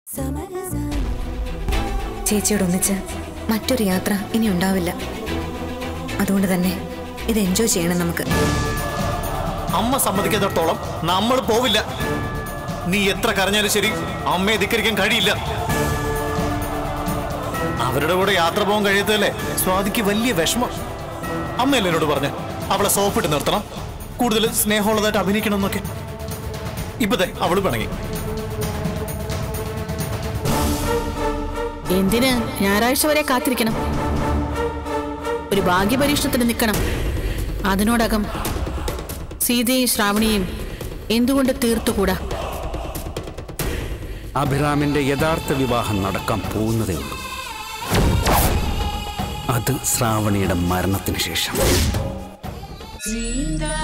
ചേച്ചിയോട് ഒന്നിച്ച് മറ്റൊരു യാത്ര ഇനി ഉണ്ടാവില്ല അതുകൊണ്ട് തന്നെ ഇത് എൻജോയ് ചെയ്യണം നമുക്ക് അമ്മ സമ്മതിക്കാത്തടത്തോളം നമ്മൾ പോവില്ല നീ എത്ര കരഞ്ഞാലും ശരി അമ്മയെ ധിക്കരിക്കാൻ കഴിയില്ല അവരുടെ കൂടെ യാത്ര പോകാൻ കഴിയത്തല്ലേ സ്വാതിക്ക് വലിയ വിഷമം അമ്മയല്ലേ എന്നോട് പറഞ്ഞ അവളെ സോപ്പിട്ട് നിർത്തണം കൂടുതൽ സ്നേഹമുള്ളതായിട്ട് അഭിനയിക്കണം എന്നൊക്കെ ഇപ്പത്തെ അവള് പിണങ്ങി എന്തിന് ഞായറാഴ്ച വരെ കാത്തിരിക്കണം ഒരു ഭാഗ്യപരീക്ഷണത്തിന് നിൽക്കണം അതിനോടകം സീതയും ശ്രാവണിയും എന്തുകൊണ്ട് തീർത്തുകൂടാ അഭിറാമിന്റെ യഥാർത്ഥ വിവാഹം നടക്കാൻ പോകുന്നതേ ഉള്ളൂ അത് ശ്രാവണിയുടെ മരണത്തിന് ശേഷം Zinda